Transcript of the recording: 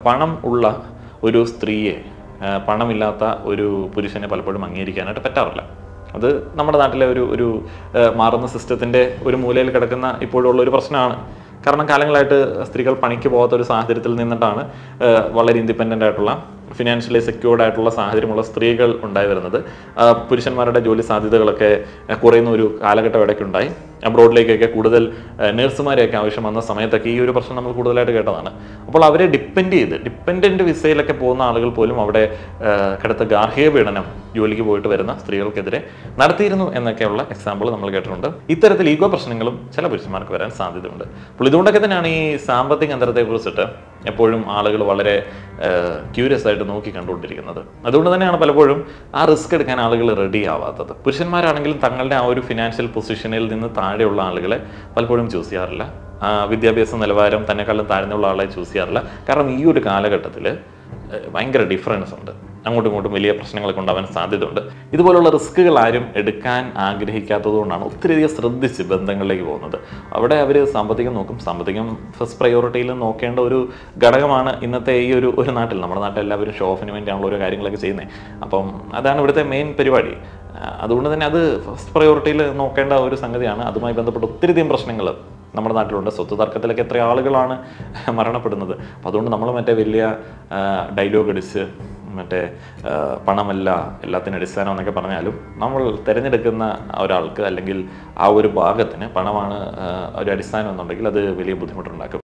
പണം ഉള്ള ഒരു സ്ത്രീയെ ആ, പണമില്ലാത്ത ഒരു പുരുഷനെ പലപ്പോഴും അംഗീകരിക്കാനായിട്ട് പറ്റാറില്ല അത് നമ്മുടെ നാട്ടിലെ ഒരു ഒരു ആ, മാറുന്ന സിസ്റ്റത്തിൻ്റെ ഒരു മൂലയിൽ കിടക്കുന്ന ഇപ്പോഴുള്ള ഒരു പ്രശ്നമാണ് കാരണം കാലങ്ങളായിട്ട് സ്ത്രീകൾ പണിക്ക് പോകാത്ത ഒരു സാഹചര്യത്തിൽ നിന്നിട്ടാണ് ആ, വളരെ ഇൻഡിപെൻഡൻ്റ് ആയിട്ടുള്ള ഫിനാൻഷ്യലി സെക്യൂർഡ് ആയിട്ടുള്ള സാഹചര്യമുള്ള സ്ത്രീകൾ ഉണ്ടായി വരുന്നത് ആ, പുരുഷന്മാരുടെ ജോലി സാധ്യതകളൊക്കെ ആ, കുറയുന്ന ഒരു കാലഘട്ടം ഇടയ്ക്കുണ്ടായി അബ്രോഡിലേക്കൊക്കെ കൂടുതൽ നഴ്സുമാരെയൊക്കെ ആവശ്യം വന്ന സമയത്തൊക്കെ ഈ ഒരു പ്രശ്നം നമ്മൾ കൂടുതലായിട്ട് കേട്ടതാണ് അപ്പോൾ അവരെ ഡിപ്പെൻഡ് ചെയ്ത് ഡിപ്പെൻഡൻറ്റ് വിസയിലൊക്കെ പോകുന്ന ആളുകൾ പോലും അവിടെ ആ, കടുത്ത ഗാർഹിക പീഡനം ജോലിക്ക് പോയിട്ട് വരുന്ന സ്ത്രീകൾക്കെതിരെ നടത്തിയിരുന്നു എന്നൊക്കെയുള്ള എക്സാമ്പിൾ നമ്മൾ കേട്ടിട്ടുണ്ട് ഇത്തരത്തിൽ ഈഗോ പ്രശ്നങ്ങളും ചില പുരുഷന്മാർക്ക് വരാൻ സാധ്യതയുണ്ട് അപ്പോൾ ഇതുകൊണ്ടൊക്കെ തന്നെയാണ് ഈ സാമ്പത്തിക അന്തരത്തെ കുറിച്ചിട്ട് എപ്പോഴും ആളുകൾ വളരെ ക്യൂരിയസ് ആയിട്ട് നോക്കി കണ്ടുകൊണ്ടിരിക്കുന്നത് അതുകൊണ്ട് തന്നെയാണ് പലപ്പോഴും ആ റിസ്ക് എടുക്കാൻ ആളുകൾ റെഡി ആവാത്തത് പുരുഷന്മാരാണെങ്കിലും തങ്ങളുടെ ആ ഒരു ഫിനാൻഷ്യൽ പൊസിഷനിൽ നിന്ന് താഴെയുള്ള ആളുകളെ പലപ്പോഴും ചൂസ് ചെയ്യാറില്ല ആ, വിദ്യാഭ്യാസ നിലവാരം തന്നെക്കാളും താഴ്ന്നുള്ള ആളെ ചൂസ് ചെയ്യാറില്ല കാരണം ഈ ഒരു കാലഘട്ടത്തിൽ ഭയങ്കര ഡിഫറൻസ് ഉണ്ട് അങ്ങോട്ടും ഇങ്ങോട്ടും വലിയ പ്രശ്നങ്ങളൊക്കെ ഉണ്ടാവാൻ സാധ്യതയുണ്ട് ഇതുപോലുള്ള റിസ്ക്കുകൾ ആരും എടുക്കാൻ ആഗ്രഹിക്കാത്തതുകൊണ്ടാണ് ഒത്തിരിയധികം ശ്രദ്ധിച്ച് ബന്ധങ്ങളിലേക്ക് പോകുന്നത് അവിടെ അവർ സാമ്പത്തികം നോക്കും സാമ്പത്തികം ഫസ്റ്റ് പ്രയോറിറ്റിയിൽ നോക്കേണ്ട ഒരു ഘടകമാണ് ഇന്നത്തെ ഈ ഒരു ഒരു നാട്ടിൽ നമ്മുടെ നാട്ടിൽ എല്ലാവരും ഷോ ഓഫിന് വേണ്ടിയാണല്ലോ ഓരോ കാര്യങ്ങളൊക്കെ ചെയ്യുന്നത് അപ്പം അതാണ് ഇവിടുത്തെ മെയിൻ പരിപാടി ആ, അതുകൊണ്ട് തന്നെ അത് ഫസ്റ്റ് പ്രയോറിറ്റിയിൽ നോക്കേണ്ട ഒരു സംഗതിയാണ് അതുമായി ബന്ധപ്പെട്ട് ഒത്തിരിയധികം പ്രശ്നങ്ങൾ നമ്മുടെ നാട്ടിലുണ്ട് സ്വത്ത് തർക്കത്തിലൊക്കെ എത്ര ആളുകളാണ് മരണപ്പെടുന്നത് അപ്പോൾ അതുകൊണ്ട് നമ്മൾ മറ്റേ വലിയ ഡയലോഗ് അടിച്ച് മറ്റേ ആ, പണമല്ല എല്ലാത്തിനും അടിസ്ഥാനം എന്നൊക്കെ പറഞ്ഞാലും നമ്മൾ തിരഞ്ഞെടുക്കുന്ന ഒരാൾക്ക് അല്ലെങ്കിൽ ആ ഒരു ഭാഗത്തിന് പണമാണ് ആ, ഒരു അടിസ്ഥാനം എന്നുണ്ടെങ്കിൽ അത് വലിയ ബുദ്ധിമുട്ടുണ്ടാക്കും